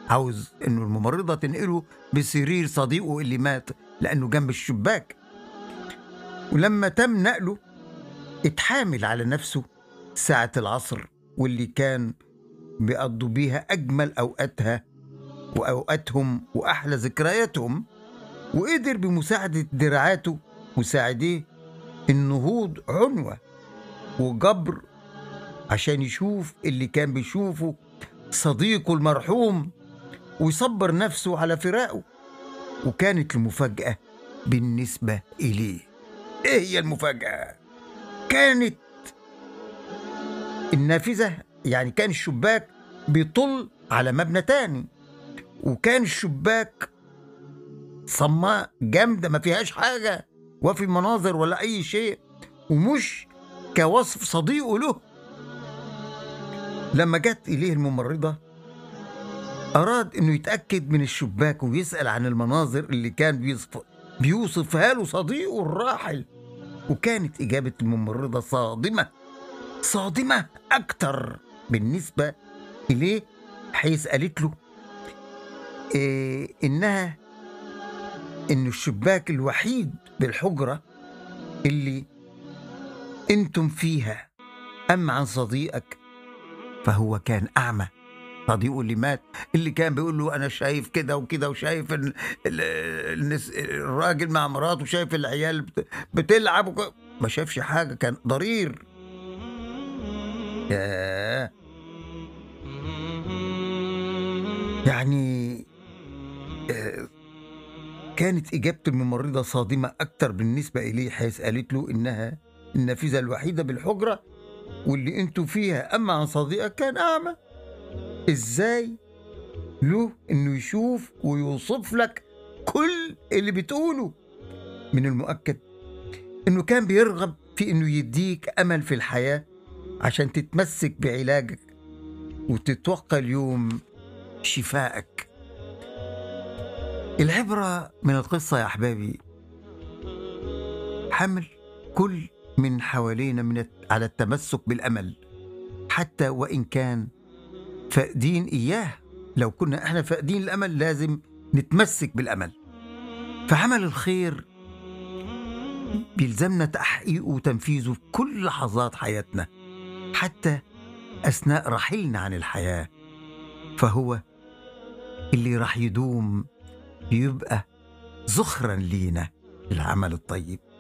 عاوز انه الممرضة تنقله بسرير صديقه اللي مات لانه جنب الشباك ولما تم نقله اتحامل على نفسه ساعة العصر واللي كان بيقضوا بيها أجمل أوقاتها وأوقاتهم وأحلى ذكرياتهم وقدر بمساعدة دراعاته مساعديه النهوض عنوة وجبر عشان يشوف اللي كان بيشوفه صديقه المرحوم ويصبر نفسه على فراقه وكانت المفاجأة بالنسبة إليه إيه هي المفاجأة؟ كانت النافذة يعني كان الشباك بيطل على مبنى تاني وكان الشباك صماء جامدة ما فيهاش حاجة وفي مناظر ولا أي شيء ومش كوصف صديقه له لما جت إليه الممرضة أراد إنه يتأكد من الشباك ويسأل عن المناظر اللي كان بيصف بيوصفها له صديقه الراحل وكانت إجابة الممرضة صادمة صادمة أكتر بالنسبة إليه حيث قالت له إيه إنها إن الشباك الوحيد بالحجرة اللي أنتم فيها أما عن صديقك فهو كان أعمى صديقه اللي مات اللي كان بيقول له أنا شايف كده وكده وشايف ال- ال- النس- الراجل مع مراته وشايف العيال بت- بتلعب وك... ما شافش حاجة كان ضرير ياه يعني آه، كانت إجابة الممرضة صادمة أكتر بالنسبة إليه حيث قالت له إنها النافذة الوحيدة بالحجرة واللي انتوا فيها أما عن صديقك كان أعمى إزاي له إنه يشوف ويوصف لك كل اللي بتقوله من المؤكد إنه كان بيرغب في إنه يديك أمل في الحياة عشان تتمسك بعلاجك وتتوقع اليوم شفائك العبرة من القصة يا أحبابي حمل كل من حوالينا من الت- على التمسك بالأمل حتى وإن كان فاقدين إياه لو كنا إحنا فاقدين الأمل لازم نتمسك بالأمل فعمل الخير بيلزمنا تحقيقه وتنفيذه في كل لحظات حياتنا حتى أثناء رحيلنا عن الحياة فهو اللي راح يدوم يبقى ذخرا لينا العمل الطيب